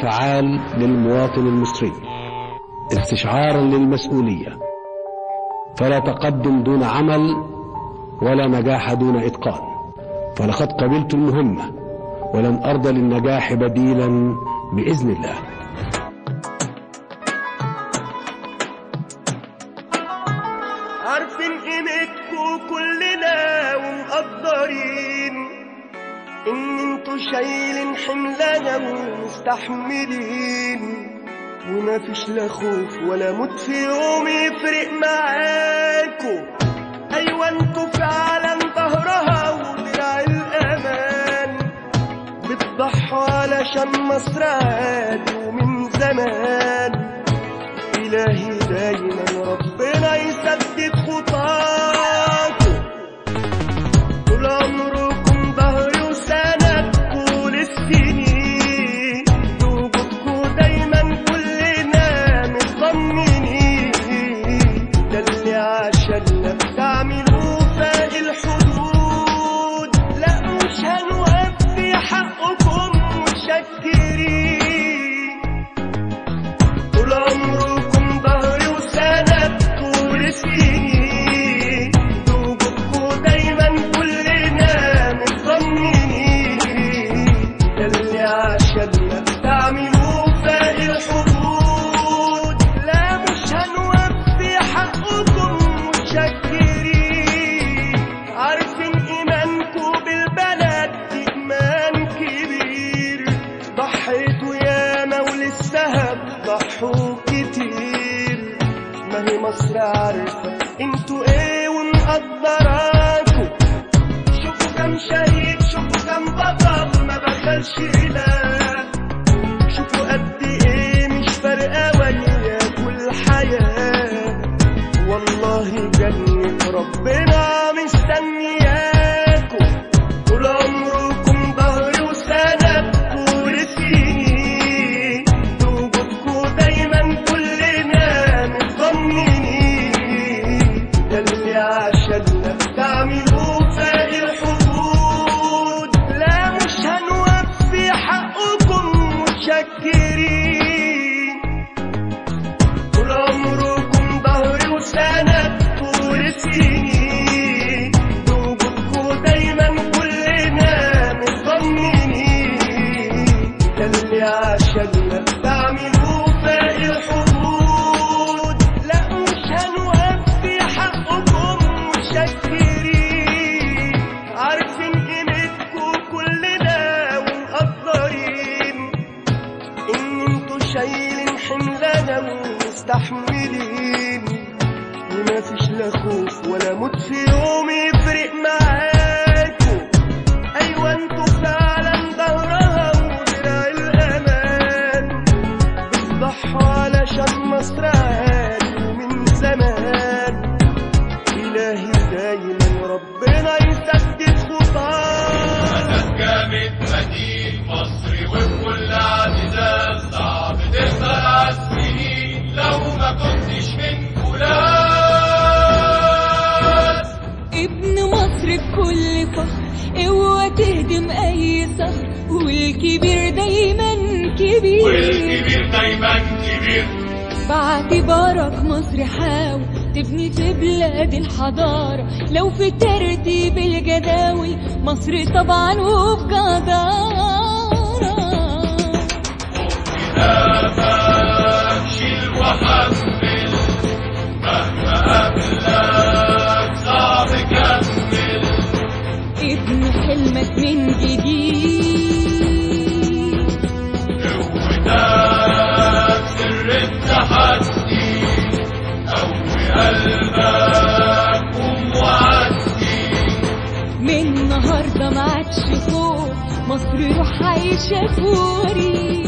فعال للمواطن المصري استشعارا للمسؤولية فلا تقدم دون عمل ولا نجاح دون إتقان فلقد قبلت المهمة ولن أرضى للنجاح بديلا بإذن الله عارفين قيمتكم كلنا ومقدرين ان انتوا شايلين حملنا ومستحملين وما فيش لا خوف ولا موت في يوم يفرق معاكم ايوه انتوا فعلا ظهرها ودراع الامان بتضحوا علشان مصر عادي ومن زمان إلهي دايما ربنا يسدد خطاكم طول عمركم ظهري وسند طول السنين وجودكم دايما كلنا مطمنين ده اللي عشاننا بتعملوه فاق الحدود لا مش هنوفي حقكم متشكرين طول عمركم ظهري وسند طول السنين وجودكم دايما كلنا مطمنين ده اللي عشاننا بتعملوه فاق الحدود لا مش هنوفي حقكم متشكرين عارفين ايمانكم بالبلد دي ايمان كبير ضحيتوا ياما ولسه بتضحوا كتير ما هي مصر عارفة انتوا ايه ومقدراكوا شوفوا كم شهيد شوفوا كم بطل ما بخلش لا شوفوا قد ايه مش فارقة وياكوا الحياة والله جنة ربنا مستنياكوا طول عمركم ظهري وسند طول السنين وجودكوا دايما كلنا مطمنين ده اللي عشاننا بتعملوه فاق الحدود لا مش هنوفي حقكم متشكرين طول عمركم ظهري وسند طول السنين وجودكم دايما كلنا مطمنين ده اللي عشاننا بتعملوه فاق الحدود لا مش هنوفي حقكم متشكرين عارفين قيمتكم كلنا ومقدرين ان انتوا شايلين حملنا ومستحملين وما فيش لا خوف ولا موت في يوم يفرق معاكم ايوه انتوا فعلا ظهرها ودراع الامان بتضحوا علشان مصر عادي ومن زمان الهي دايما ربنا يسدد خطاك جامد مدين مصري وبكل اعتزاز صعب تقدر عالسنين لو ما كنتش من فولاذ ابن مصر بكل فخر اوعى تهدم اي صخر والكبير دايما كبير والكبير دايما كبير باعتبارك مصر حاول تبني في بلاد الحضارة لو في ترتيب الجداول مصر طبعا وبجدارة شيل وحمل مهما قابلك صعب كمل ابن حلمك من جديد قوتك سر التحدي قوي قلبك قوم وعدي من النهارده ما عادش خوف مصر روح عايشة فوري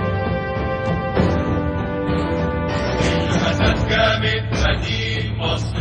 المسد جامد مدين مصر